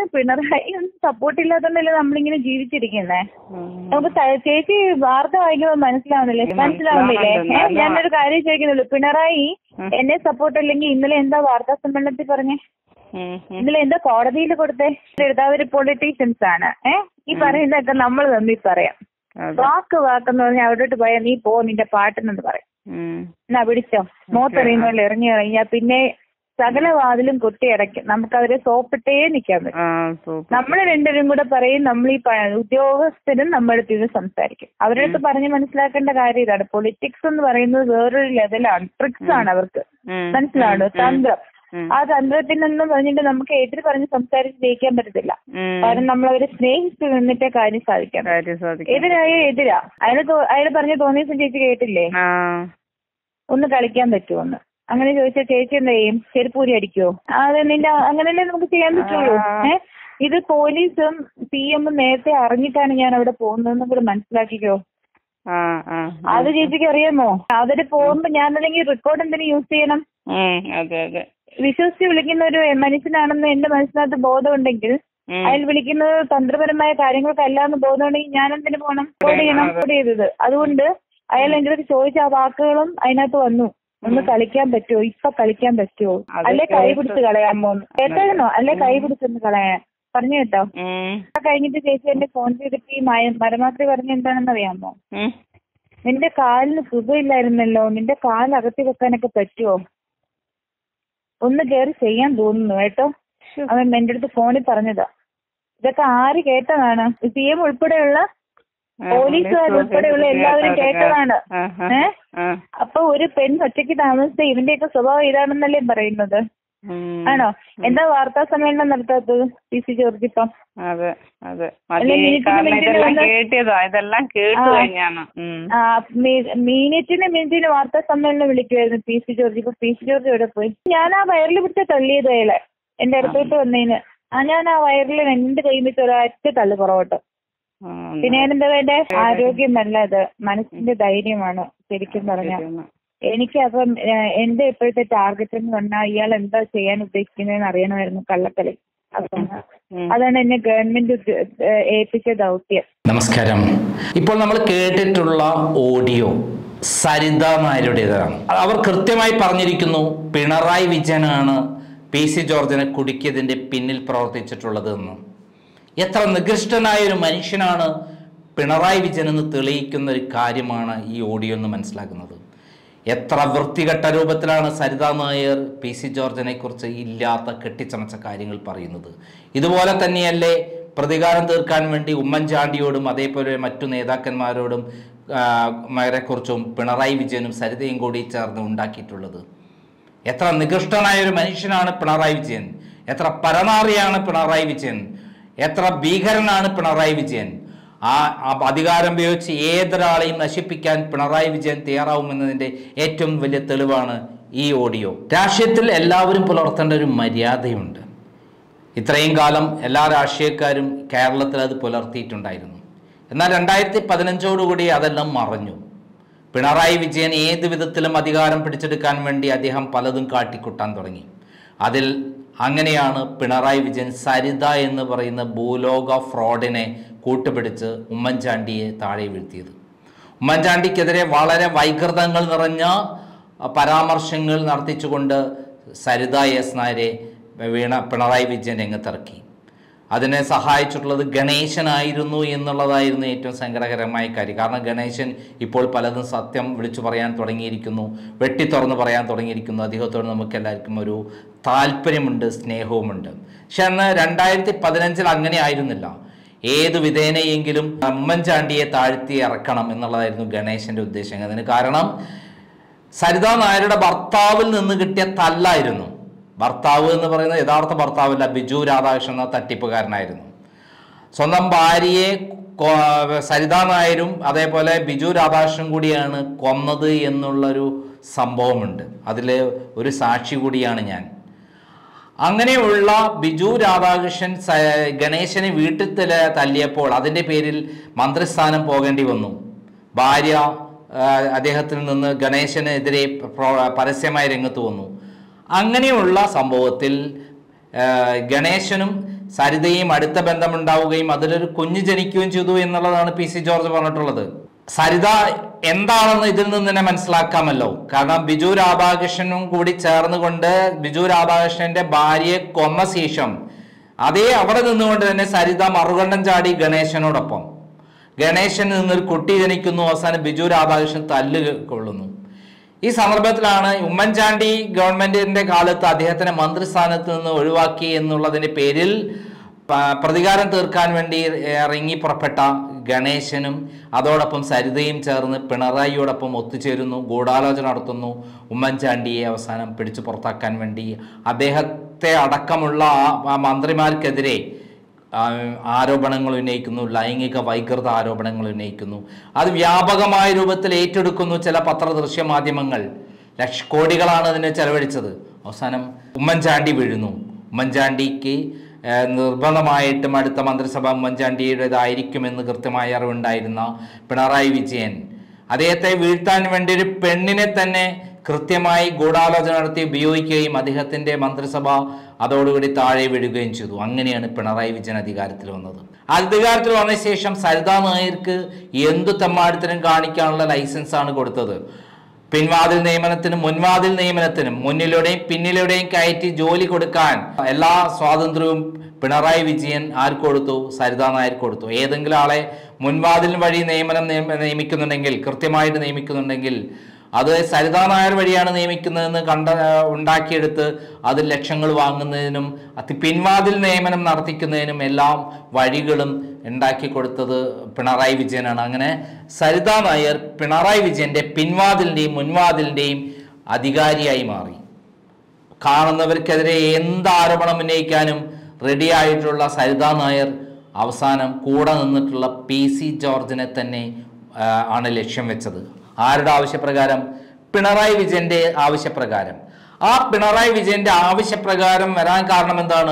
പിണറായി ഒന്നും സപ്പോർട്ട് ഇല്ലാത്തോണ്ടല്ലേ നമ്മളിങ്ങനെ ജീവിച്ചിരിക്കുന്നേ നമുക്ക് ത- ചേച്ചി വാർത്ത വായിക്കുമ്പോൾ മനസ്സിലാവുന്നില്ലേ മനസ്സിലാവുന്നില്ലേ ഏ, ഞാനൊരു കാര്യം ചോദിക്കുന്നുള്ളൂ പിണറായി എന്നെ സപ്പോർട്ട് അല്ലെങ്കിൽ ഇന്നലെ എന്താ വാർത്താ സമ്മേളനത്തിൽ പറഞ്ഞേ ഇന്നലെ എന്താ കോടതിയിൽ കൊടുത്തേ അവര് പൊളിറ്റീഷ്യൻസ് ആണ് ഏ ഈ പറയുന്നതൊക്കെ നമ്മൾ തമ്മിൽ പറയാം വാക്ക് വാക്കെന്ന് പറഞ്ഞാൽ അവിടോട്ട് പോയാൽ നീ പോ നിന്റെ പാട്ടെന്ന് പറയും എന്നാ പിടിച്ചോ മോത്തെറിയുന്നോണ്ട് ഇറങ്ങി കഴിഞ്ഞാൽ പിന്നെ സകല വാതിലും കൊട്ടിയടയ്ക്കും നമുക്ക് അവരെ സോപ്പിട്ടേ നിൽക്കാൻ പറ്റും നമ്മൾ രണ്ടുപേരും കൂടെ പറയും നമ്മൾ ഈ പ- ഉദ്യോഗസ്ഥരും നമ്മുടെ അടുത്ത് ഇത് സംസാരിക്കും അവരുടെ അടുത്ത് പറഞ്ഞ് മനസ്സിലാക്കേണ്ട കാര്യം ഇതാണ് പൊളിറ്റിക്സ് എന്ന് പറയുന്നത് വേറൊരു ലെവലാണ് ട്രിക്സ് ആണ് അവർക്ക് മനസ്സിലാണോ തന്ത്രം ആ തന്ത്രത്തിൽ നിന്നും പറഞ്ഞിട്ട് നമുക്ക് എതിര് പറഞ്ഞ് സംസാരിച്ച് ജയിക്കാൻ പറ്റത്തില്ല കാരണം നമ്മൾ അവരെ സ്നേഹിച്ച് നിന്നിട്ടേ കാര്യം സാധിക്കാൻ പറ്റൂ. കാര്യം സാധിക്കും എതിരായ എതിരാ അയാൾ അയാൾ പറഞ്ഞ തോന്നിയ ദിവസം ചേച്ചി കേട്ടില്ലേ ആ ഒന്ന് കളിക്കാൻ പറ്റുമോന്ന് അങ്ങനെ ചോദിച്ചാൽ ചേച്ചി എന്താ ചെയ്യും ചെരുപ്പൂരി അടിക്കുവോ അത് നിന്റെ അങ്ങനെയല്ലേ നമുക്ക് ചെയ്യാൻ പറ്റുള്ളൂ ഏഹ് ഇത് പോലീസും സി എമ്മും നേരത്തെ അറിഞ്ഞിട്ടാണ് ഞാൻ അവിടെ പോകുന്നതെന്നും കൂടെ മനസ്സിലാക്കിക്കോ ആ ആ അത് ചേച്ചിക്ക് അറിയാമോ അതിന് പോകുമ്പോ ഞാൻ അല്ലെങ്കിൽ റെക്കോർഡ് എന്തിനു യൂസ് ചെയ്യണം ഉം, അതെ അതെ വിശ്വസിച്ച് വിളിക്കുന്ന ഒരു മനുഷ്യനാണെന്ന് എന്റെ മനസ്സിനകത്ത് ബോധമുണ്ടെങ്കിൽ ഉം. അയാൾ വിളിക്കുന്നത് തന്ത്രപരമായ കാര്യങ്ങൾക്കല്ല എന്ന് ബോധമുണ്ടെങ്കിൽ ഞാൻ എന്തിനു പോകണം റെക്കോർഡ് ചെയ്യണം റെക്കോർഡ് ചെയ്തത് അതുകൊണ്ട് അയാൾ എന്റെ അടുത്ത് ചോദിച്ച ആ വാക്കുകളും അതിനകത്ത് വന്നു ഒന്ന് കളിക്കാൻ പറ്റുമോ ഇപ്പൊ കളിക്കാൻ പറ്റുമോ അത് അല്ലെ കൈ കേട്ട് പിടിച്ച് കളയാമോ കേട്ടായിരുന്നോ അല്ലെ കൈ പിടിച്ചൊന്ന് കളയാൻ പറഞ്ഞു കേട്ടോ ഉം, അത് കഴിഞ്ഞിട്ട് ചേച്ചി എന്നെ ഫോൺ ചെയ്തിട്ട് ഈ മയ- മരമാക്രി പറഞ്ഞ എന്താണെന്ന് അറിയാമോ ഉം. നിന്റെ കാലിന് സുഖമില്ലായിരുന്നല്ലോ നിന്റെ കാൽ അകത്തി വെക്കാനൊക്കെ പറ്റുമോ ഒന്ന് കയറി ചെയ്യാൻ തോന്നുന്നു കേട്ടോ അവൻ എന്റെ അടുത്ത് ഫോണിൽ പറഞ്ഞതാ ഇതൊക്കെ ആര് കേട്ടതാണ് സി എം ഉൾപ്പെടെയുള്ള ആ, പോലീസുകാർ ഉൾപ്പെടെയുള്ള എല്ലാവരും കേട്ടതാണ് ആ, ആ, ഏ ആ. അപ്പൊ ഒരു പെൺ ഒറ്റയ്ക്ക് താമസിച്ച ഇവന്റെയൊക്കെ സ്വഭാവം ഇതാണെന്നല്ലേ പറയുന്നത് ഉം. ആണോ എന്താ വാർത്താ സമ്മേളനം നടത്താത്തത് പി സി ജോർജ് ഇപ്പം അതെ അതെ അല്ല, മതി മീറ്റിന് കാരണം മീറ്റിന് ഇതെല്ലാം വന്ന് കേട്ടതാ ഇതെല്ലാം കേട്ടു ആ. കഴിഞ്ഞാണ് ഉം. ആ, മീ- മീനറ്റിന് മിനിറ്റിന് വാർത്താ സമ്മേളനം വിളിക്കുമായിരുന്നു പി സി ജോർജ് ഇപ്പൊ പി സി ജോർജ് എവിടെ പോയി ഞാൻ ആ വയറിൽ പിടിച്ച തള്ളിയത് അയാളെ എന്റെ അടുത്തോട്ട് വന്നതിന് ആ ഞാൻ ആ വയറിൽ രണ്ട് കൈ വെച്ച് ഒരൊറ്റ തള്ളു പുറകോട്ട് ആ, പിന്നെ എന്താ വേണ്ടേ ആരോഗ്യമല്ല അത് മനസ്സിന്റെ ധൈര്യമാണ് ശരിക്കും പറഞ്ഞാൽ ശരിയാണ്. എനിക്ക് അപ്പം ഏഹ്, എന്റെ ഇപ്പോഴത്തെ ടാർഗറ്റ് എന്ന് പറഞ്ഞാൽ ഇയാൾ എന്താ ചെയ്യാൻ ഉദ്ദേശിക്കുന്നതെന്ന് അറിയണമായിരുന്നു കള്ളക്കളി അപ്പം ഉം. അതാണ് എന്നെ ഗവൺമെന്റ് ഉദ്യ- ഏഹ്, ഏൽപ്പിച്ച ദൗത്യം നമസ്കാരം ഇപ്പോൾ നമ്മൾ കേട്ടിട്ടുള്ള ഓഡിയോ സരിത നായരുടേതാണ് അവർ കൃത്യമായി പറഞ്ഞിരിക്കുന്നു പിണറായി വിജയനാണ് പി സി ജോർജിനെ കുടുക്കിയതിൻ്റെ പിന്നിൽ പ്രവർത്തിച്ചിട്ടുള്ളത് എന്ന് എത്ര നികൃഷ്ടനായ ഒരു മനുഷ്യനാണ് പിണറായി വിജയൻ എന്ന് തെളിയിക്കുന്ന ഒരു കാര്യമാണ് ഈ ഓഡിയോ എന്ന് മനസ്സിലാക്കുന്നത് എത്ര വൃത്തികെട്ട രൂപത്തിലാണ് സരിതാ നായർ പി സി ജോർജിനെ കുറിച്ച് ഇല്ലാത്ത കെട്ടിച്ചമച്ച കാര്യങ്ങൾ പറയുന്നത് ഇതുപോലെ തന്നെയല്ലേ പ്രതികാരം തീർക്കാൻ വേണ്ടി ഉമ്മൻചാണ്ടിയോടും അതേപോലെ മറ്റു നേതാക്കന്മാരോടും കുറിച്ചും പിണറായി വിജയനും സരിതയും കൂടി ചേർന്ന് ഉണ്ടാക്കിയിട്ടുള്ളത് എത്ര നികൃഷ്ടനായ ഒരു മനുഷ്യനാണ് പിണറായി വിജയൻ എത്ര പരനാറിയാണ് പിണറായി വിജയൻ എത്ര ഭീകരനാണ് പിണറായി വിജയൻ ആ ആ അധികാരം ഉപയോഗിച്ച് ഏതൊരാളെയും നശിപ്പിക്കാൻ പിണറായി വിജയൻ തയ്യാറാവുമെന്നതിൻ്റെ ഏറ്റവും വലിയ തെളിവാണ് ഈ ഓഡിയോ രാഷ്ട്രീയത്തിൽ എല്ലാവരും പുലർത്തേണ്ട ഒരു മര്യാദയുണ്ട് ഇത്രയും കാലം എല്ലാ രാഷ്ട്രീയക്കാരും കേരളത്തിൽ അത് പുലർത്തിയിട്ടുണ്ടായിരുന്നു എന്നാൽ രണ്ടായിരത്തി പതിനഞ്ചോടുകൂടി അതെല്ലാം മറഞ്ഞു പിണറായി വിജയൻ ഏത് വിധത്തിലും അധികാരം പിടിച്ചെടുക്കാൻ വേണ്ടി അദ്ദേഹം പലതും കാട്ടിക്കുട്ടാൻ തുടങ്ങി അതിൽ അങ്ങനെയാണ് പിണറായി വിജയൻ സരിത എന്ന് പറയുന്ന ഭൂലോക ഫ്രോഡിനെ കൂട്ടുപിടിച്ച് ഉമ്മൻചാണ്ടിയെ താഴെ വീഴ്ത്തിയത് ഉമ്മൻചാണ്ടിക്കെതിരെ വളരെ വൈകൃതങ്ങൾ നിറഞ്ഞ പരാമർശങ്ങൾ നടത്തിച്ചുകൊണ്ട് സരിത എസ് നായരെ വീണ പിണറായി വിജയൻ രംഗത്തിറക്കി അതിനെ സഹായിച്ചിട്ടുള്ളത് ഗണേശനായിരുന്നു എന്നുള്ളതായിരുന്നു ഏറ്റവും സങ്കടകരമായ കാര്യം കാരണം ഗണേശൻ ഇപ്പോൾ പലതും സത്യം വിളിച്ചു പറയാൻ തുടങ്ങിയിരിക്കുന്നു വെട്ടി തുറന്ന് പറയാൻ തുടങ്ങിയിരിക്കുന്നു അദ്ദേഹത്തോട് നമുക്ക് എല്ലാവർക്കും ഒരു താല്പര്യമുണ്ട് സ്നേഹവുമുണ്ട് പക്ഷെ അന്ന് രണ്ടായിരത്തി പതിനഞ്ചിൽ അങ്ങനെ ആയിരുന്നില്ല ഏത് വിധേനയെങ്കിലും ഉമ്മൻചാണ്ടിയെ താഴ്ത്തി ഇറക്കണം എന്നുള്ളതായിരുന്നു ഗണേശന്റെ ഉദ്ദേശം അതിന് കാരണം സരിതാ നായരുടെ ഭർത്താവിൽ നിന്ന് കിട്ടിയ തല്ലായിരുന്നു ഭർത്താവ് എന്ന് പറയുന്നത് യഥാർത്ഥ ഭർത്താവല്ല ബിജു രാധാകൃഷ്ണൻ എന്ന തട്ടിപ്പുകാരനായിരുന്നു സ്വന്തം ഭാര്യയെ കൊ- സരിതാ നായരും അതേപോലെ ബിജു രാധാകൃഷ്ണൻ കൂടിയാണ് കൊന്നത് എന്നുള്ളൊരു സംഭവമുണ്ട് അതിൽ ഒരു സാക്ഷി കൂടിയാണ് ഞാൻ അങ്ങനെയുള്ള ബിജു രാധാകൃഷ്ണൻ സ- ഗണേശനെ വീട്ടിൽ തല- തല്ലിയപ്പോൾ അതിൻ്റെ പേരിൽ മന്ത്രിസ്ഥാനം പോകേണ്ടി വന്നു ഭാര്യ ആ, അദ്ദേഹത്തിൽ നിന്ന് ഗണേശനെതിരെ പ്രോ- പരസ്യമായ രംഗത്ത് വന്നു അങ്ങനെയുള്ള സംഭവത്തിൽ ആ, ഗണേശനും സരിതയും അടുത്ത ബന്ധമുണ്ടാവുകയും അതിലൊരു കുഞ്ഞ് ജനിക്കുകയും ചെയ്തു എന്നുള്ളതാണ് പി സി ജോർജ് പറഞ്ഞിട്ടുള്ളത് സരിത എന്താണെന്ന് ഇതിൽ നിന്ന് തന്നെ മനസ്സിലാക്കാമല്ലോ കാരണം ബിജു രാധാകൃഷ്ണനും കൂടി ചേർന്നുകൊണ്ട് ബിജു രാധാകൃഷ്ണന്റെ ഭാര്യയെ കൊന്ന ശേഷം അതേ അവിടെ നിന്നുകൊണ്ട് തന്നെ സരിത മറുകണ്ഠം ചാടി ഗണേശനോടൊപ്പം ഗണേശന് നിന്നൊരു കുട്ടി ജനിക്കുന്നു അവസാനം ബിജു രാധാകൃഷ്ണൻ തല്ല് കൊള്ളുന്നു ഈ സന്ദർഭത്തിലാണ് ഉമ്മൻചാണ്ടി ഗവൺമെന്റിന്റെ കാലത്ത് അദ്ദേഹത്തിനെ മന്ത്രിസ്ഥാനത്ത് നിന്ന് ഒഴിവാക്കി എന്നുള്ളതിന്റെ പേരിൽ പ- പ്രതികാരം തീർക്കാൻ വേണ്ടി ഇറങ്ങി പുറപ്പെട്ട ഗണേശനും അതോടൊപ്പം സരിതയും ചേർന്ന് പിണറായിയോടൊപ്പം ഒത്തുചേരുന്നു ഗൂഢാലോചന നടത്തുന്നു ഉമ്മൻചാണ്ടിയെ അവസാനം പിടിച്ചു പുറത്താക്കാൻ വേണ്ടി അദ്ദേഹത്തെ അടക്കമുള്ള ആ- ആ മന്ത്രിമാർക്കെതിരെ ആ, ആരോപണങ്ങൾ ഉന്നയിക്കുന്നു ലൈംഗിക വൈകൃത ആരോപണങ്ങൾ ഉന്നയിക്കുന്നു അത് വ്യാപകമായ രൂപത്തിൽ ഏറ്റെടുക്കുന്നു ചില പത്രദൃശ്യ മാധ്യമങ്ങൾ ലക്ഷ കോടികളാണ് അതിന് ചെലവഴിച്ചത് അവസാനം ഉമ്മൻചാണ്ടി വീഴുന്നു ഉമ്മൻചാണ്ടിക്ക് ആ, നിർബന്ധമായിട്ടും അടുത്ത മന്ത്രിസഭ ഉമ്മൻചാണ്ടിയുടേതായിരിക്കുമെന്ന് കൃത്യമായ അറിവുണ്ടായിരുന്ന പിണറായി വിജയൻ അദ്ദേഹത്തെ വീഴ്ത്താൻ വേണ്ടി ഒരു പെണ്ണിനെ തന്നെ കൃത്യമായി ഗൂഢാലോചന നടത്തി ഉപയോഗിക്കുകയും അദ്ദേഹത്തിന്റെ മന്ത്രിസഭ അതോടുകൂടി താഴെ വീഴുകയും ചെയ്തു അങ്ങനെയാണ് പിണറായി വിജയൻ അധികാരത്തിൽ വന്നത് അധികാരത്തിൽ വന്ന ശേഷം സരിതാ നായർക്ക് എന്തു തെമ്മാടിത്തരം കാണിക്കാനുള്ള ലൈസൻസ് ആണ് കൊടുത്തത് പിൻവാതിൽ നിയമനത്തിനും മുൻവാതിൽ നിയമനത്തിനും മുന്നിലൂടെയും പിന്നിലൂടെയും കയറ്റി ജോലി കൊടുക്കാൻ എല്ലാ സ്വാതന്ത്ര്യവും പിണറായി വിജയൻ ആർക്ക് കൊടുത്തു സരിതാ നായർ കൊടുത്തു ഏതെങ്കിലും ആളെ മുൻവാതിൽ വഴി നിയമനം നിയമ- നിയമിക്കുന്നുണ്ടെങ്കിൽ കൃത്യമായിട്ട് നിയമിക്കുന്നുണ്ടെങ്കിൽ അത് സരിതാ നായർ വഴിയാണ് നിയമിക്കുന്നതെന്ന് കണ്ട ഉണ്ടാക്കിയെടുത്ത് അത് ലക്ഷങ്ങൾ വാങ്ങുന്നതിനും അത് പിൻവാതിൽ നിയമനം നടത്തിക്കുന്നതിനും എല്ലാം വഴികളും ഉണ്ടാക്കി കൊടുത്തത് പിണറായി വിജയനാണ് അങ്ങനെ സരിതാ നായർ പിണറായി വിജയന്റെ പിൻവാതിലിന്റെയും മുൻവാതിലിന്റെയും അധികാരിയായി മാറി കാണുന്നവർക്കെതിരെ എന്ത് ആരോപണം ഉന്നയിക്കാനും റെഡിയായിട്ടുള്ള സരിതാ നായർ അവസാനം കൂടെ നിന്നിട്ടുള്ള പി സി ജോർജിനെ തന്നെ ആ, ആണ് ലക്ഷ്യം വെച്ചത് ആരുടെ ആവശ്യപ്രകാരം പിണറായി വിജയന്റെ ആവശ്യപ്രകാരം ആ പിണറായി വിജയന്റെ ആവശ്യപ്രകാരം വരാൻ കാരണം എന്താണ്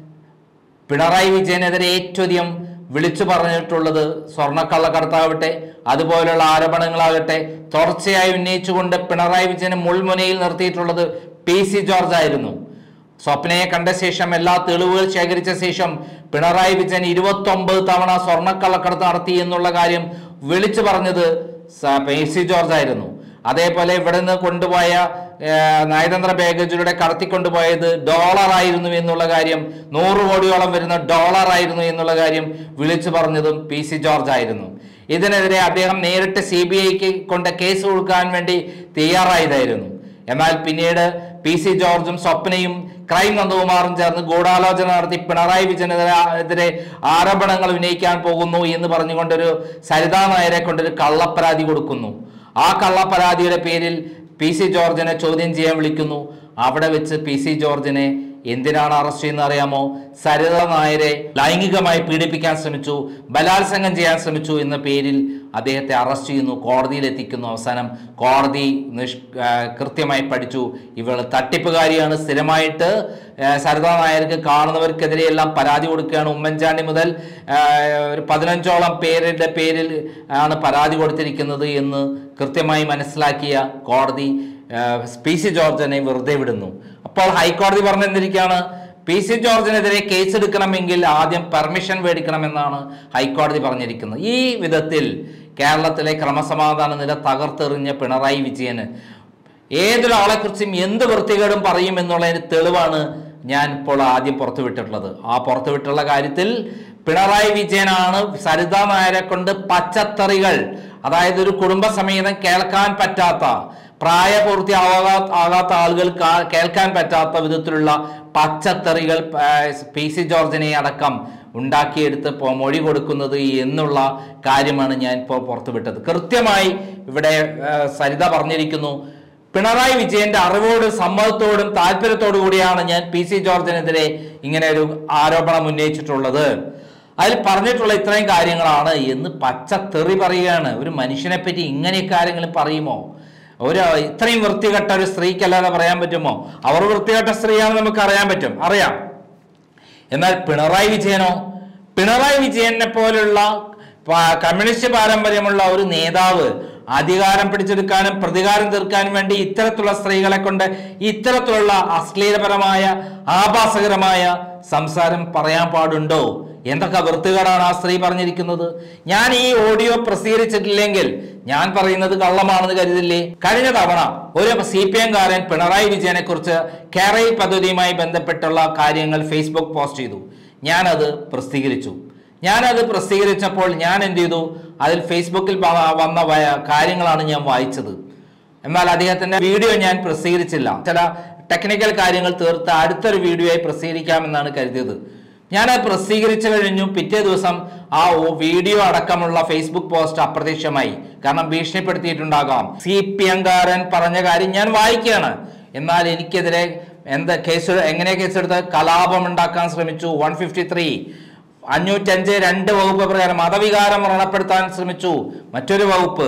പിണറായി വിജയനെതിരെ ഏറ്റവും അധികം വിളിച്ചു പറഞ്ഞിട്ടുള്ളത് സ്വർണ്ണക്കള്ളക്കടത്താവട്ടെ അതുപോലുള്ള ആരോപണങ്ങളാകട്ടെ തുടർച്ചയായി ഉന്നയിച്ചുകൊണ്ട് പിണറായി വിജയനെ മുൾമുനയിൽ നിർത്തിയിട്ടുള്ളത് പി സി ജോർജ് ആയിരുന്നു സ്വപ്നയെ കണ്ട ശേഷം എല്ലാ തെളിവുകൾ ശേഖരിച്ച ശേഷം പിണറായി വിജയൻ ഇരുപത്തി ഒമ്പത് തവണ സ്വർണ്ണക്കള്ളക്കടത്ത് നടത്തി എന്നുള്ള കാര്യം വിളിച്ചു പറഞ്ഞത് സ- പി സി ജോർജ് ആയിരുന്നു അതേപോലെ ഇവിടെ നിന്ന് കൊണ്ടുപോയ ഏർ, നയതന്ത്ര ബാഗേജിലൂടെ കടത്തിക്കൊണ്ടുപോയത് ഡോളർ ആയിരുന്നു എന്നുള്ള കാര്യം നൂറ് കോടിയോളം വരുന്ന ഡോളർ ആയിരുന്നു എന്നുള്ള കാര്യം വിളിച്ചു പറഞ്ഞതും പി സി ജോർജ് ആയിരുന്നു ഇതിനെതിരെ അദ്ദേഹം നേരിട്ട് സി ബി ഐക്ക് കൊണ്ട് കേസ് കൊടുക്കാൻ വേണ്ടി തയ്യാറായതായിരുന്നു എന്നാൽ പിന്നീട് പി സി ജോർജും സ്വപ്നയും ക്രൈം നന്ദകുമാറും ചേർന്ന് ഗൂഢാലോചന നടത്തി പിണറായി വിജയനെതിരെ ആരോപണങ്ങൾ ഉന്നയിക്കാൻ പോകുന്നു എന്ന് പറഞ്ഞുകൊണ്ടൊരു സരിതാ നായരെ കൊണ്ടൊരു കള്ളപ്പരാതി കൊടുക്കുന്നു ആ കള്ളപ്പരാതിയുടെ പേരിൽ പി സി ജോർജിനെ ചോദ്യം ചെയ്യാൻ വിളിക്കുന്നു അവിടെ വെച്ച് പി സി ജോർജിനെ എന്തിനാണ് അറസ്റ്റ് ചെയ്യുന്നത് അറിയാമോ സരിത നായരെ ലൈംഗികമായി പീഡിപ്പിക്കാൻ ശ്രമിച്ചു ബലാത്സംഗം ചെയ്യാൻ ശ്രമിച്ചു എന്ന പേരിൽ അദ്ദേഹത്തെ അറസ്റ്റ് ചെയ്യുന്നു കോടതിയിൽ എത്തിക്കുന്നു അവസാനം കോടതി നിഷ് ആ, കൃത്യമായി പഠിച്ചു ഇവൾ തട്ടിപ്പുകാരിയാണ് സ്ഥിരമായിട്ട് ആ, സരിത നായർക്ക് കാണുന്നവർക്കെതിരെയെല്ലാം പരാതി കൊടുക്കുകയാണ് ഉമ്മൻചാണ്ടി മുതൽ ആ, ഒരു പതിനഞ്ചോളം പേരുടെ പേരിൽ ആണ് പരാതി കൊടുത്തിരിക്കുന്നത് എന്ന് കൃത്യമായി മനസ്സിലാക്കിയ കോടതി ആ, പി സി ജോർജിനെ വെറുതെ വിടുന്നു അപ്പോൾ ഹൈക്കോടതി പറഞ്ഞിരിക്കുകയാണ് പി സി ജോർജിനെതിരെ കേസ് എടുക്കണമെങ്കിൽ ആദ്യം പെർമിഷൻ മേടിക്കണമെന്നാണ് ഹൈക്കോടതി പറഞ്ഞിരിക്കുന്നത് ഈ വിധത്തിൽ കേരളത്തിലെ ക്രമസമാധാന നില തകർത്തെറിഞ്ഞ പിണറായി വിജയന് ഏതൊരാളെക്കുറിച്ചും എന്ത് വൃത്തികേടും പറയും എന്നുള്ളതിന് തെളിവാണ് ഞാൻ ഇപ്പോൾ ആദ്യം പുറത്തുവിട്ടിട്ടുള്ളത് ആ പുറത്തുവിട്ടുള്ള കാര്യത്തിൽ പിണറായി വിജയനാണ് സരിതാ നായരെ കൊണ്ട് പച്ചത്തറികൾ അതായത് ഒരു കുടുംബസമേതം കേൾക്കാൻ പറ്റാത്ത പ്രായപൂർത്തിയാകാ ആകാത്ത ആളുകൾ കാ- കേൾക്കാൻ പറ്റാത്ത വിധത്തിലുള്ള പച്ചത്തറികൾ ആ, പി സി ജോർജിനെ അടക്കം ഉണ്ടാക്കിയെടുത്ത് പൊ- മൊഴി കൊടുക്കുന്നത് എന്നുള്ള കാര്യമാണ് ഞാൻ ഇപ്പോൾ പുറത്തുവിട്ടത് കൃത്യമായി ഇവിടെ ആ, സരിത പറഞ്ഞിരിക്കുന്നു പിണറായി വിജയന്റെ അറിവോടും സമ്മതത്തോടും താല്പര്യത്തോടു കൂടിയാണ് ഞാൻ പി സി ജോർജിനെതിരെ ഇങ്ങനെ ഒരു ആരോപണം ഉന്നയിച്ചിട്ടുള്ളത് അതിൽ പറഞ്ഞിട്ടുള്ള ഇത്രയും കാര്യങ്ങളാണ് എന്ന് പച്ച തെറി പറയുകയാണ് ഒരു മനുഷ്യനെ പറ്റി ഇങ്ങനെയൊക്കെ ആരെങ്കിലും പറയുമോ ഒരു ഇത്രയും വൃത്തികെട്ട ഒരു സ്ത്രീക്കല്ലാതെ പറയാൻ പറ്റുമോ അവർ വൃത്തികെട്ട സ്ത്രീയാണെന്ന് നമുക്ക് അറിയാൻ പറ്റും അറിയാം എന്നാൽ പിണറായി വിജയനോ പിണറായി വിജയനെ പോലുള്ള പ- കമ്മ്യൂണിസ്റ്റ് പാരമ്പര്യമുള്ള ഒരു നേതാവ് അധികാരം പിടിച്ചെടുക്കാനും പ്രതികാരം തീർക്കാനും വേണ്ടി ഇത്തരത്തിലുള്ള സ്ത്രീകളെ കൊണ്ട് ഇത്തരത്തിലുള്ള അശ്ലീലപരമായ ആഭാസകരമായ സംസാരം പറയാൻ പാടുണ്ടോ എന്തൊക്കെ വൃത്തികേടാണ് ആ സ്ത്രീ പറഞ്ഞിരിക്കുന്നത് ഞാൻ ഈ ഓഡിയോ പ്രസിദ്ധീകരിച്ചിട്ടില്ലെങ്കിൽ ഞാൻ പറയുന്നത് കള്ളമാണെന്ന് കരുതില്ലേ കഴിഞ്ഞ തവണ ഒരു സി പി എംകാരൻ പിണറായി വിജയനെ കുറിച്ച് കേരള പദ്ധതിയുമായി ബന്ധപ്പെട്ടുള്ള കാര്യങ്ങൾ ഫേസ്ബുക്ക് പോസ്റ്റ് ചെയ്തു ഞാനത് പ്രസിദ്ധീകരിച്ചു ഞാനത് പ്രസിദ്ധീകരിച്ചപ്പോൾ ഞാൻ എന്ത് ചെയ്തു അതിൽ ഫേസ്ബുക്കിൽ വ- വന്ന വയ- കാര്യങ്ങളാണ് ഞാൻ വായിച്ചത് എന്നാൽ അദ്ദേഹത്തിന്റെ വീഡിയോ ഞാൻ പ്രസിദ്ധീകരിച്ചില്ല ചില ടെക്നിക്കൽ കാര്യങ്ങൾ തീർത്ത് അടുത്തൊരു വീഡിയോയായി പ്രസിദ്ധീകരിക്കാമെന്നാണ് കരുതിയത് ഞാൻ അത് പ്രസിദ്ധീകരിച്ചു കഴിഞ്ഞു പിറ്റേ ദിവസം ആ ഓ- വീഡിയോ അടക്കമുള്ള ഫേസ്ബുക്ക് പോസ്റ്റ് അപ്രത്യക്ഷമായി കാരണം ഭീഷണിപ്പെടുത്തിയിട്ടുണ്ടാകാം സി പി എംകാരൻ പറഞ്ഞ കാര്യം ഞാൻ വായിക്കുകയാണ് എന്നാൽ എനിക്കെതിരെ എന്താ കേസ് എങ്ങനെ കേസെടുത്ത് കലാപം ഉണ്ടാക്കാൻ ശ്രമിച്ചു വൺ ഫിഫ്റ്റി ത്രീ അഞ്ഞൂറ്റഞ്ച് രണ്ട് വകുപ്പ് പ്രകാരം മതവികാരം വ്രണപ്പെടുത്താൻ ശ്രമിച്ചു മറ്റൊരു വകുപ്പ്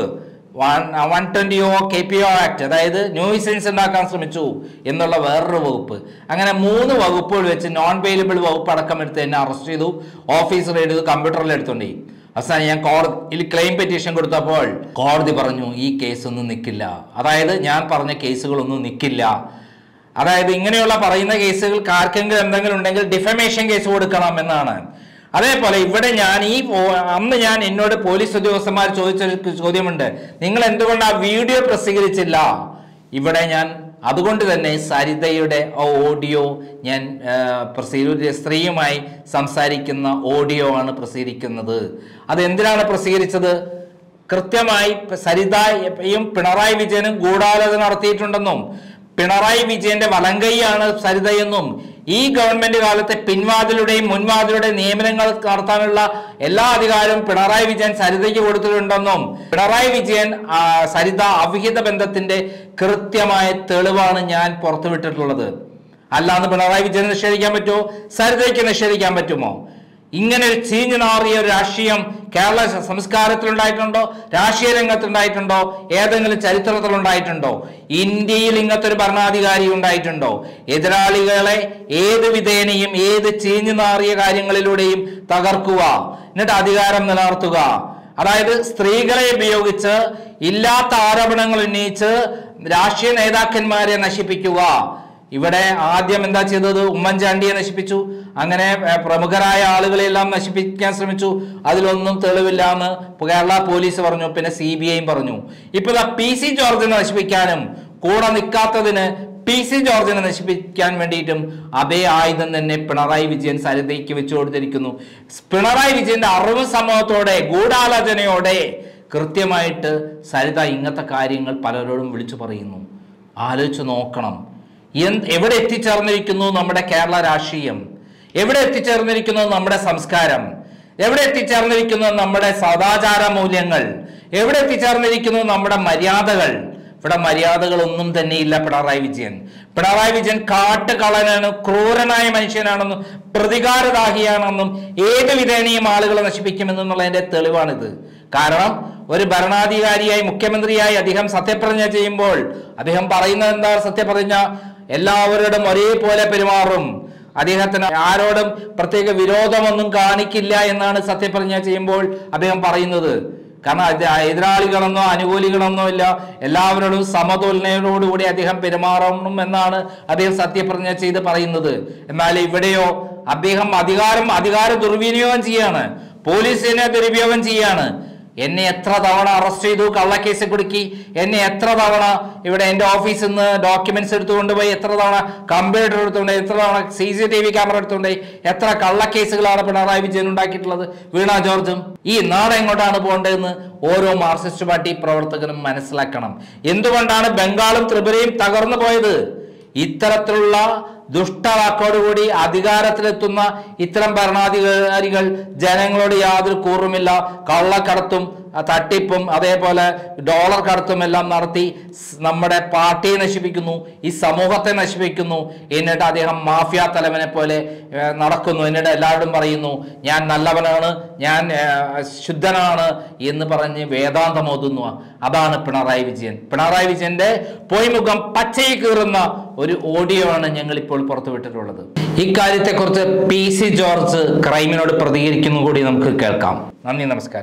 one twenty O K P O act അതായത് ന്യൂസൻസ് ഉണ്ടാക്കാൻ ശ്രമിച്ചു എന്നുള്ള വേറൊരു വകുപ്പ് അങ്ങനെ മൂന്ന് വകുപ്പുകൾ വെച്ച് നോൺ വെയിലബിൾ വകുപ്പ് അടക്കം എടുത്ത് എന്നെ അറസ്റ്റ് ചെയ്തു ഓഫീസർ ചെയ്തു കമ്പ്യൂട്ടറിൽ എടുത്തോണ്ടേ അവസാനം ഞാൻ കോടതി ക്ലെയിം പെറ്റീഷൻ കൊടുത്തപ്പോൾ കോടതി പറഞ്ഞു ഈ കേസ് ഒന്നും നിൽക്കില്ല അതായത് ഞാൻ പറഞ്ഞ കേസുകളൊന്നും നിൽക്കില്ല അതായത് ഇങ്ങനെയുള്ള പറയുന്ന കേസുകൾക്ക് ആർക്കെങ്കിലും എന്തെങ്കിലും ഉണ്ടെങ്കിൽ ഡിഫമേഷൻ കേസ് കൊടുക്കണം എന്നാണ് അതേപോലെ ഇവിടെ ഞാൻ ഈ പോ- അന്ന് ഞാൻ എന്നോട് പോലീസ് ഉദ്യോഗസ്ഥന്മാർ ചോദിച്ച ഒരു ചോദ്യമുണ്ട് നിങ്ങൾ എന്തുകൊണ്ട് ആ വീഡിയോ പ്രസിദ്ധീകരിച്ചില്ല ഇവിടെ ഞാൻ അതുകൊണ്ട് തന്നെ സരിതയുടെ ആ ഓഡിയോ ഞാൻ ആ, പ്രസിദ്ധീ സ്ത്രീയുമായി സംസാരിക്കുന്ന ഓഡിയോ ആണ് പ്രസിദ്ധീകരിക്കുന്നത് അത് എന്തിനാണ് പ്രസിദ്ധീകരിച്ചത് കൃത്യമായി സരിതയും പിണറായി വിജയനും ഗൂഢാലോചന നടത്തിയിട്ടുണ്ടെന്നും പിണറായി വിജയന്റെ വലങ്കൈയാണ് സരിതയെന്നും ഈ ഗവൺമെന്റ് കാലത്തെ പിൻവാതിലുടെയും മുൻവാതിലുടെയും നിയമനങ്ങൾ നടത്താനുള്ള എല്ലാ അധികാരവും പിണറായി വിജയൻ സരിതയ്ക്ക് കൊടുത്തിട്ടുണ്ടെന്നും പിണറായി വിജയൻ ആ, സരിത അവിഹിത ബന്ധത്തിന്റെ കൃത്യമായ തെളിവാണ് ഞാൻ പുറത്തുവിട്ടിട്ടുള്ളത് അല്ലാന്ന് പിണറായി വിജയന് നിഷേധിക്കാൻ പറ്റുമോ സരിതയ്ക്ക് നിഷേധിക്കാൻ പറ്റുമോ ഇങ്ങനെ ഒരു ചീഞ്ഞു നാറിയ ഒരു രാഷ്ട്രീയം കേരള സംസ്കാരത്തിലുണ്ടായിട്ടുണ്ടോ രാഷ്ട്രീയ രംഗത്തുണ്ടായിട്ടുണ്ടോ ഏതെങ്കിലും ചരിത്രത്തിലുണ്ടായിട്ടുണ്ടോ ഇന്ത്യയിൽ ഇങ്ങനത്തെ ഒരു ഭരണാധികാരി ഉണ്ടായിട്ടുണ്ടോ എതിരാളികളെ ഏത് വിധേനയും ഏത് ചീഞ്ഞു നാറിയ കാര്യങ്ങളിലൂടെയും തകർക്കുക എന്നിട്ട് അധികാരം നിലനിർത്തുക അതായത് സ്ത്രീകളെ ഉപയോഗിച്ച് ഇല്ലാത്ത ആരോപണങ്ങൾ ഉന്നയിച്ച് രാഷ്ട്രീയ നേതാക്കന്മാരെ നശിപ്പിക്കുക ഇവിടെ ആദ്യം എന്താ ചെയ്തത് ഉമ്മൻചാണ്ടിയെ നശിപ്പിച്ചു അങ്ങനെ ഏർ, പ്രമുഖരായ ആളുകളെല്ലാം നശിപ്പിക്കാൻ ശ്രമിച്ചു അതിലൊന്നും തെളിവില്ല എന്ന് കേരള പോലീസ് പറഞ്ഞു പിന്നെ സി ബി ഐയും പറഞ്ഞു ഇപ്പൊ ദാ പി സി ജോർജിനെ നശിപ്പിക്കാനും കൂടെ നിൽക്കാത്തതിന് പി സി ജോർജിനെ നശിപ്പിക്കാൻ വേണ്ടിയിട്ടും അതേ ആയുധം തന്നെ പിണറായി വിജയൻ സരിതയ്ക്ക് വെച്ചു കൊടുത്തിരിക്കുന്നു പിണറായി വിജയന്റെ അറിവ് സമൂഹത്തോടെ ഗൂഢാലോചനയോടെ കൃത്യമായിട്ട് സരിത ഇങ്ങനത്തെ കാര്യങ്ങൾ പലരോടും വിളിച്ചു പറയുന്നു ആലോചിച്ച് നോക്കണം എന്ത് എവിടെ എത്തിച്ചേർന്നിരിക്കുന്നു നമ്മുടെ കേരള രാഷ്ട്രീയം എവിടെ എത്തിച്ചേർന്നിരിക്കുന്നു നമ്മുടെ സംസ്കാരം എവിടെ എത്തിച്ചേർന്നിരിക്കുന്നു നമ്മുടെ സദാചാര മൂല്യങ്ങൾ എവിടെ എത്തിച്ചേർന്നിരിക്കുന്നു നമ്മുടെ മര്യാദകൾ ഇവിടെ മര്യാദകളൊന്നും തന്നെ ഇല്ല പിണറായി വിജയൻ പിണറായി വിജയൻ കാട്ടുകളനാണ് ക്രൂരനായ മനുഷ്യനാണെന്നും പ്രതികാരദാഹിയാണെന്നും ഏത് വിധേനയും ആളുകളെ നശിപ്പിക്കുമെന്നുള്ളതിന്റെ തെളിവാണിത് കാരണം ഒരു ഭരണാധികാരിയായി മുഖ്യമന്ത്രിയായി അദ്ദേഹം സത്യപ്രതിജ്ഞ ചെയ്യുമ്പോൾ അദ്ദേഹം പറയുന്നത് എന്താ സത്യപ്രതിജ്ഞ എല്ലാവരോടും ഒരേപോലെ പെരുമാറും അദ്ദേഹത്തിന് ആരോടും പ്രത്യേക വിരോധമൊന്നും കാണിക്കില്ല എന്നാണ് സത്യപ്രതിജ്ഞ ചെയ്യുമ്പോൾ അദ്ദേഹം പറയുന്നത് കാരണം അത് എതിരാളികളെന്നോ അനുകൂലികളെന്നോ ഇല്ല എല്ലാവരോടും സമതുലനയോടുകൂടി അദ്ദേഹം പെരുമാറണം എന്നാണ് അദ്ദേഹം സത്യപ്രതിജ്ഞ ചെയ്ത് പറയുന്നത് എന്നാൽ ഇവിടെയോ അദ്ദേഹം അധികാരം അധികാര ദുർവിനിയോഗം ചെയ്യാണ് പോലീസിനെ ദുരുപയോഗം ചെയ്യാണ് എന്നെ എത്ര തവണ അറസ്റ്റ് ചെയ്തു കള്ളക്കേസ് കുടുക്കി എന്നെ എത്ര തവണ ഇവിടെ എൻ്റെ ഓഫീസിൽ നിന്ന് ഡോക്യുമെന്റ്സ് എടുത്തുകൊണ്ടുപോയി എത്ര തവണ കമ്പ്യൂട്ടർ എടുത്തുകൊണ്ടുപോയി എത്ര തവണ C C T V camera എടുത്തുകൊണ്ടുപോയി എത്ര കള്ളക്കേസുകളാണ് പിണറായി വിജയൻ ഉണ്ടാക്കിയിട്ടുള്ളത് വീണ ജോർജും ഈ നാട് എങ്ങോട്ടാണ് പോകേണ്ടതെന്ന് ഓരോ മാർക്സിസ്റ്റ് പാർട്ടി പ്രവർത്തകനും മനസ്സിലാക്കണം എന്തുകൊണ്ടാണ് ബംഗാളും ത്രിപുരയും തകർന്നു പോയത് ഇത്തരത്തിലുള്ള ദുഷ്ടവാക്കോടുകൂടി അധികാരത്തിലെത്തുന്ന ഇത്തരം ഭരണാധികാരികൾ ജനങ്ങളോട് യാതൊരു കൂറുമില്ല കള്ളക്കടത്തും ആ, തട്ടിപ്പും അതേപോലെ ഡോളർ കടത്തും എല്ലാം നടത്തി സ് നമ്മുടെ പാർട്ടിയെ നശിപ്പിക്കുന്നു ഈ സമൂഹത്തെ നശിപ്പിക്കുന്നു എന്നിട്ട് അദ്ദേഹം മാഫിയ തലവനെ പോലെ ഏ, നടക്കുന്നു എന്നിട്ട് എല്ലാവരോടും പറയുന്നു ഞാൻ നല്ലവനാണ് ഞാൻ ഏ, ശുദ്ധനാണ് എന്ന് പറഞ്ഞ് വേദാന്തം ഓതുന്നു അതാണ് പിണറായി വിജയൻ പിണറായി വിജയന്റെ പൊയ്മുഖം പച്ചയിൽ കീറുന്ന ഒരു ഓഡിയോ ആണ് ഞങ്ങൾ ഇപ്പോൾ പുറത്തുവിട്ടിട്ടുള്ളത് ഇക്കാര്യത്തെക്കുറിച്ച് പി സി ജോർജ് ക്രൈമിനോട് പ്രതികരിക്കുന്നു കൂടി നമുക്ക് കേൾക്കാം നന്ദി നമസ്കാരം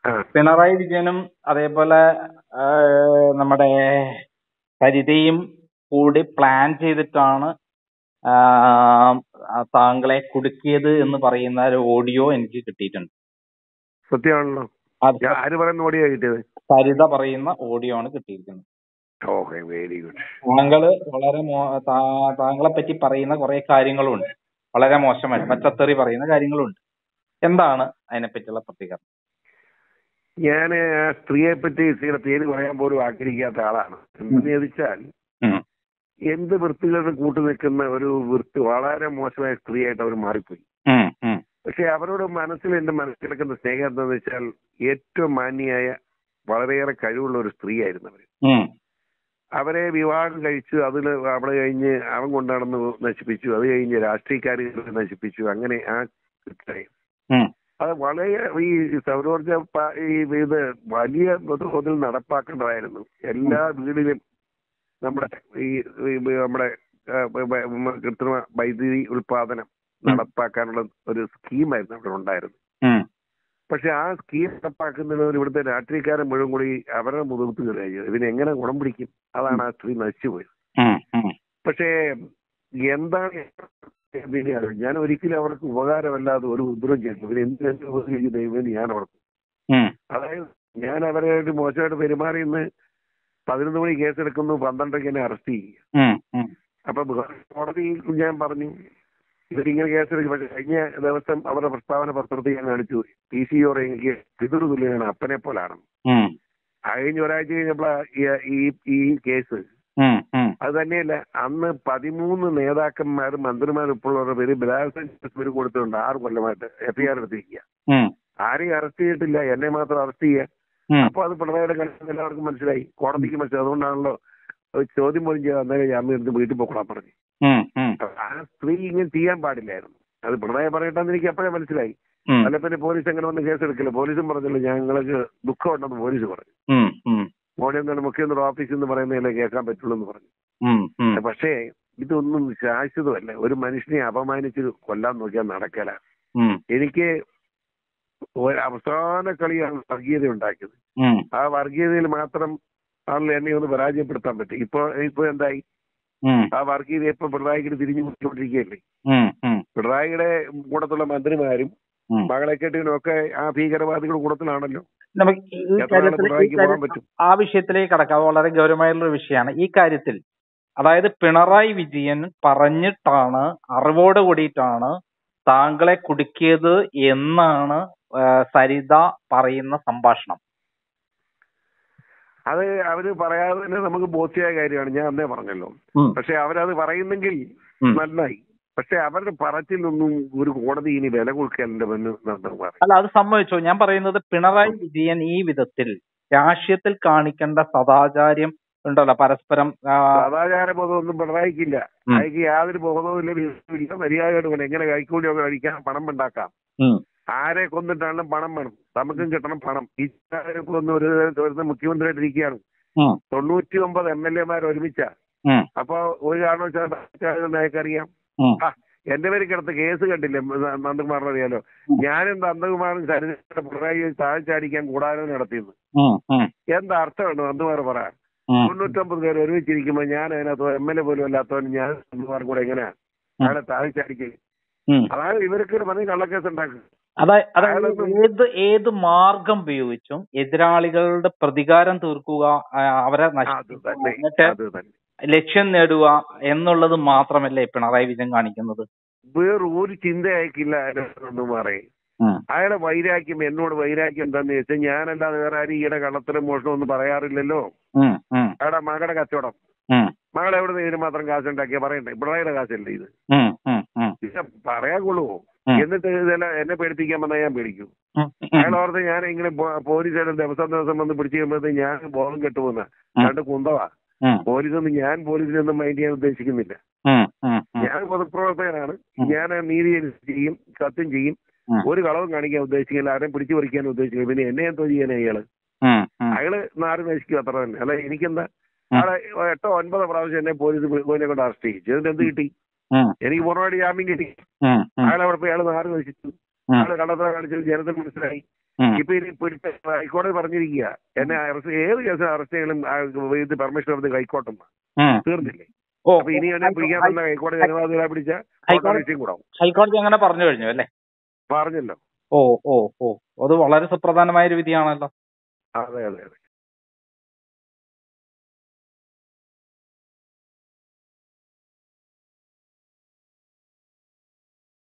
ആ. പിണറായി വിജയനും അതേപോലെ ആ, നമ്മുടെ സരിതയും കൂടി പ്ലാൻ ചെയ്തിട്ടാണ് ആ, ആ, താങ്കളെ കുടുക്കിയത് എന്ന് പറയുന്ന ഒരു ഓഡിയോ എനിക്ക് കിട്ടിയിട്ടുണ്ട് സത്യമാണല്ലോ അത് ഞാൻ ആര് പറയുന്ന ഓടിയാ കിട്ടിയത് സരിത പറയുന്ന ഓഡിയോ ആണ് കിട്ടിയിരിക്കുന്നത് ഓക്കെ വെരി ഗുഡ് താങ്കള് വളരെ മോ- താ- താങ്കളെ പറ്റി പറയുന്ന കുറെ കാര്യങ്ങളുണ്ട് വളരെ മോശമായിട്ട് പച്ചത്തെറി പറയുന്ന കാര്യങ്ങളുണ്ട് എന്താണ് അതിനെപ്പറ്റിയുള്ള പ്രതികരണം ഞാൻ ആ സ്ത്രീയെ പറ്റി സ്ത്രീയുടെ പേര് പറയാൻ പോലും ആഗ്രഹിക്കാത്ത ആളാണ് എന്ന് ചോദിച്ചാൽ ഉം. എന്ത് വൃത്തികളുടെ കൂട്ടു നിൽക്കുന്ന ഒരു വൃത്തി വളരെ മോശമായ സ്ത്രീയായിട്ട് അവർ മാറിപ്പോയി ഉം, ഉം, പക്ഷെ അവരോട് മനസ്സിൽ എന്റെ മനസ്സിൽ കിടക്കുന്ന സ്നേഹം എന്താണെന്ന് വെച്ചാൽ ഏറ്റവും മാന്യയായ വളരെയേറെ കഴിവുള്ള ഒരു സ്ത്രീയായിരുന്നു അവർ ഉം, അവരെ വിവാഹം കഴിച്ചു അതിൽ അവിടെ കഴിഞ്ഞ് അവൻ കൊണ്ടാണെന്ന് നശിപ്പിച്ചു അത് കഴിഞ്ഞ് രാഷ്ട്രീയക്കാർ നശിപ്പിച്ചു അങ്ങനെ ആ ഇത്രയും. ഉം, അത് വളരെ ഈ സൗരോർജ പ- ഈ ഇത് വലിയ തോതിൽ നടപ്പാക്കേണ്ടതായിരുന്നു എല്ലാ വീടിലും നമ്മുടെ ഈ ഈ നമ്മുടെ ആ, ബ- ബ- കൃത്രിമ വൈദ്യുതി ഉൽപാദനം നടപ്പാക്കാനുള്ള ഒരു സ്കീമായിരുന്നു അവിടെ ഉണ്ടായിരുന്നത് ഉം, പക്ഷെ ആ സ്കീം നടപ്പാക്കുന്നതിന് ഇവിടുത്തെ രാഷ്ട്രീയക്കാരൻ മുഴുവൻ കൂടി അവരുടെ മുതുകത്ത് കയറിയത് ഇതിന് എങ്ങനെ ഗുണം പിടിക്കും അതാണ് ആ സ്ത്രീ നശിച്ചുപോയത് ഉം, ഉം, പക്ഷേ എന്താണ് ഇതിനെ അറിവ്? ഞാൻ ഒരിക്കലും അവർക്ക് ഉപകാരമല്ലാതെ ഒരു ഉപദ്രവം ചെയ്തു ഇവർ എന്തിനു ഉപദ്രവിച്ചു ദൈവം ഞാൻ അവർക്ക് ഉം, അതായത് ഞാൻ അവരായിട്ട് മോശമായിട്ട് പെരുമാറിയെന്ന് പതിനൊന്ന് മണി കേസെടുക്കുന്നു പന്ത്രണ്ടരയ്ക്ക് എന്നെ അറസ്റ്റ് ചെയ്യുക ഉം, ഉം, അപ്പൊ കോടതിയിൽ ഞാൻ പറഞ്ഞു ഇവരിങ്ങനെ കേസെടുക്കും പക്ഷെ കഴിഞ്ഞ ദിവസം അവരുടെ പ്രസ്താവന പത്രത്തിൽ ഞാൻ കാണിച്ചു പി സി ഓർ എനിക്ക് പിതൃ തുല്യനാണ് അപ്പനെ പോലാണ് ഉം, കഴിഞ്ഞ ഒരാഴ്ച കഴിഞ്ഞപ്പോഴാ ഈ- ഈ ഈ കേസ് ഉം, ഉം, അത് തന്നെയല്ല അന്ന് പതിമൂന്ന് നേതാക്കന്മാരും മന്ത്രിമാരും ഉൾപ്പെടെയുള്ള പേര് ബലാത്സംഗ കേസ് കൊടുത്തിട്ടുണ്ട് ആറ് കൊല്ലമായിട്ട് എഫ്ഐആർ എടുത്തിരിക്കുക ഉം, ആരെയും അറസ്റ്റ് ചെയ്തിട്ടില്ല എന്നെ മാത്രം അറസ്റ്റ് ചെയ്യുക ഉം, അപ്പൊ അത് പിണറായിയുടെ കണ്ടെന്ന് എല്ലാവർക്കും മനസ്സിലായി കോടതിക്ക് മനസ്സിലായി അതുകൊണ്ടാണല്ലോ ഒരു ചോദ്യം പോലും ചെയ്യാൻ അന്നേരം ജാമ്യം എടുത്ത് വീട്ടിൽ പോക്കണം പറഞ്ഞു ഉം, ഉം, അപ്പൊ ആ സ്ത്രീ ഇങ്ങനെ ചെയ്യാൻ പാടില്ലായിരുന്നു അത് പിണറായി പറയട്ടെന്ന് എനിക്ക് അപ്പോഴേ മനസ്സിലായി ഉം, അല്ല പിന്നെ പോലീസ് എങ്ങനെ വന്ന് കേസെടുക്കില്ല പോലീസും പറഞ്ഞല്ലോ ഞങ്ങൾക്ക് ദുഃഖമുണ്ടെന്ന് പോലീസ് പറഞ്ഞു ഉം, ഉം, മോനെ എന്താണ് മുഖ്യമന്ത്രി ഓഫീസിൽ നിന്ന് പറയുന്നതല്ലേ കേൾക്കാൻ പറ്റുള്ളൂ എന്ന് പറഞ്ഞു ഉം, ഉം, പക്ഷേ ഇതൊന്നും ശാശ്വതമല്ല ഒരു മനുഷ്യനെ അപമാനിച്ച് കൊല്ലാൻ നോക്കിയാൽ നടക്കല ഉം, എനിക്ക് ഒരു അവസാന കളിയാണ് വർഗീയത ഉണ്ടാക്കിയത് ഉം, ആ വർഗീയതയിൽ മാത്രം ആണല്ലോ എന്നെ ഒന്ന് പരാജയപ്പെടുത്താൻ പറ്റും ഇപ്പൊ ഇപ്പൊ എന്തായി ഉം, ആ വർഗീയത ഇപ്പൊ പിണറായിക്ക് തിരിഞ്ഞു മുട്ടിക്കൊണ്ടിരിക്കുകയല്ലേ ഉം, ഉം, പിണറായിയുടെ കൂട്ടത്തുള്ള മന്ത്രിമാരും ഉം. മകളെ കെട്ടിനും ഒക്കെ ആ ഭീകരവാദികളുടെ കൂട്ടത്തിലാണല്ലോ നമുക്ക് ഈ എത്ര നാള് കാര്യത്തിൽ ഈ പിണറായിക്ക് പോകാൻ കാര്യം- പറ്റും ആ വിഷയത്തിലേക്ക് കടക്കാം അത് വളരെ ഗൗരവമായുള്ള ഒരു വിഷയമാണ് ഈ കാര്യത്തിൽ അതായത് പിണറായി വിജയൻ പറഞ്ഞിട്ടാണ് അറിവോട് കൂടിയിട്ടാണ് താങ്കളെ കുടുക്കിയത് എന്നാണ് ആ, സരിത പറയുന്ന സംഭാഷണം അത് അവര് പറയാതെ തന്നെ നമുക്ക് ബോധ്യമായ കാര്യമാണ് ഞാൻ അന്നേ പറഞ്ഞല്ലോ ഉം, പക്ഷെ അവരത് പറയുന്നെങ്കിൽ ഉം. നന്നായി പക്ഷെ അവരുടെ പറച്ചിലൊന്നും ഒരു കോടതി ഇനി വില കൊടുക്കലിന്റെ മുന്നിൽ പറയും അല്ല അത് സംഭവിച്ചു ഞാൻ പറയുന്നത് പിണറായി വിജയൻ ഈ വിധത്തിൽ രാഷ്ട്രീയത്തിൽ കാണിക്കേണ്ട സദാചാര്യം ഉണ്ടല്ലോ പരസ്പരം ആ, സദാചാര ബോധമൊന്നും പിണറായിക്കില്ല ഉം. അയാൾക്ക് യാതൊരു ബോധവും ഇല്ല വിവരവുമില്ല മര്യാദയായിട്ട് വേണം എങ്ങനെ കൈക്കൂലിയൊക്കെ കഴിക്കാൻ പണം ഉണ്ടാക്കാം ഉം, ആരെ കൊന്നിട്ടാണെങ്കിലും പണം വേണം നമുക്കും കിട്ടണം പണം ഈ കൊന്ന് ഒരു ഒരു മുഖ്യമന്ത്രിയായിട്ട് ഇരിക്കുകയാണ് ഉം, തൊണ്ണൂറ്റി ഒമ്പത് എം എൽ എമാർ ഒരുമിച്ച ഉം, അപ്പൊ ഒരു കാരണവശാലും അറിയാം ഉം, ആ എന്റെ പേര് കിടത്ത് കേസ് കണ്ടില്ലേ ന- നന്ദകുമാറിന് അറിയാലോ ഞാനും നന്ദകുമാറും സരിതയുടെ പിണറായി താഴ്ചാടിക്കാൻ കൂടാതെ നടത്തിയത് ഉം, ഉം, എന്താ അർത്ഥമുണ്ട് നന്ദകുമാർ പറയാൻ ഉം, തൊണ്ണൂറ്റൊമ്പത് പേര് ഒരുമിച്ചിരിക്കുമ്പോ ഞാൻ അതിനകത്ത് എം എൽ എ പോലും അല്ലാത്തവൻ ഞാൻ നന്ദകുമാറും കൂടെ എങ്ങനെയാ അയാളെ താഴ്ചാടിക്കുക ഉം. അതായത് ഇവർക്ക് പറഞ്ഞ് കള്ളക്കേസ് ഉണ്ടാക്കുക അതായത് അതായത് അയാളൊന്നും- ഏത് ഏത് മാർഗം ഉപയോഗിച്ചും എതിരാളികളുടെ പ്രതികാരം തീർക്കുക ആ, അവരെ അത് നശിപ്പിക്കുക തന്നെ എന്നിട്ട് അത് തന്നെ ലക്ഷ്യം നേടുക എന്നുള്ളത് മാത്രമല്ലേ പിണറായി വിജയൻ കാണിക്കുന്നത് വേറെ ഒരു ചിന്ത അയക്കില്ല നന്ദകുമാറെ ഉം, അയാളെ വൈരാഗ്യം എന്നോട് വൈരാഗ്യം എന്താന്ന് വെച്ചാൽ ഞാനല്ലാതെ വേറെ ആരും ഈയിടെ കള്ളത്തരം മോഷണം ഒന്നും പറയാറില്ലല്ലോ ഉം, ഉം, അയാളുടെ മകളുടെ കച്ചവടം ഉം, മകൾ എവിടെ നിന്ന് ഇതിന് മാത്രം കാശുണ്ടാക്കിയ പറയണ്ടേ പിണറായിയുടെ കാശല്ലേ ഇത് ഉം, ഉം, ഉം, ഇത് പറയാൻ കൊള്ളുവോ ഉം. എന്നിട്ട് ഇതെല്ലാം എന്നെ പേടിപ്പിക്കാൻ വന്നാൽ ഞാൻ പേടിക്കും ഉം, അയാൾ ഓർത്ത് ഞാൻ ഇങ്ങനെ പോലീസുകാരുടെ ദിവസം ദിവസം വന്ന് പിടിച്ചു കഴിയുമ്പോഴത്തേക്ക് ഞാൻ ബോധം കെട്ടുപോകുന്ന ഉം. രണ്ട് കുന്തവാ ഉം, പോലീസൊന്നും ഞാൻ പോലീസിനൊന്നും മൈൻഡ് ചെയ്യാൻ ഉദ്ദേശിക്കുന്നില്ല ഉം, ഉം, ഉം, ഞാൻ പൊതുപ്രവർത്തകനാണ് ഞാൻ നീതി ചെയ്യും സത്യം ചെയ്യും ഉം. ഒരു കളവും കാണിക്കാൻ ഉദ്ദേശിക്കില്ല ആരെയും പിടിച്ചു പറിക്കാൻ ഉദ്ദേശിക്കില്ല പിന്നെ എന്നെ എന്തോ ചെയ്യാനാ ഇയാള് ഉം, ഉം, അയാള് നാട് നശിക്കും അത്ര തന്നെ അല്ല എനിക്കെന്താ ഉം. ആളെ എട്ടോ ഒൻപതോ പ്രാവശ്യം എന്നെ പോലീസ് പോയിനെ കൊണ്ട് അറസ്റ്റ് ചെയ്യിച്ചു എന്നിട്ട് എന്ത് കിട്ടി ഉം, എനിക്ക് പൂർണ്ണമായിട്ട് ജാമ്യം കിട്ടി ഉം, ഉം, അയാൾ അവിടെ പോയി അയാൾ നാട് നശിച്ചു ഉം. അയാൾ കള്ളത്തറ കാണിച്ചത് ജനത്തിന് മനസ്സിലായി ഉം. ഇപ്പൊ ഇനി പിടിച്ച ഹൈക്കോടതി പറഞ്ഞിരിക്കുക എന്നെ അറസ്റ്റ് ഏത് കേസിൽ അറസ്റ്റ് ചെയ്യണം ആ, ഇത് പെർമിഷൻ എടുത്ത് ഹൈക്കോടതി ഉം. തീർന്നില്ലേ ഓ അപ്പൊ ഇനി എന്നെ പിടിക്കാൻ വന്ന ഹൈക്കോടതി അനുവാദം പിടിച്ച ഹൈക്കോടതി- വിഷയം കൂടാവും ഹൈക്കോടതി അങ്ങനെ പറഞ്ഞു കഴിഞ്ഞു അല്ലേ പറഞ്ഞല്ലോ ഓ ഓ ഓ അത് വളരെ സുപ്രധാനമായ ഒരു വിധിയാണല്ലോ അതെ അതെ അതെ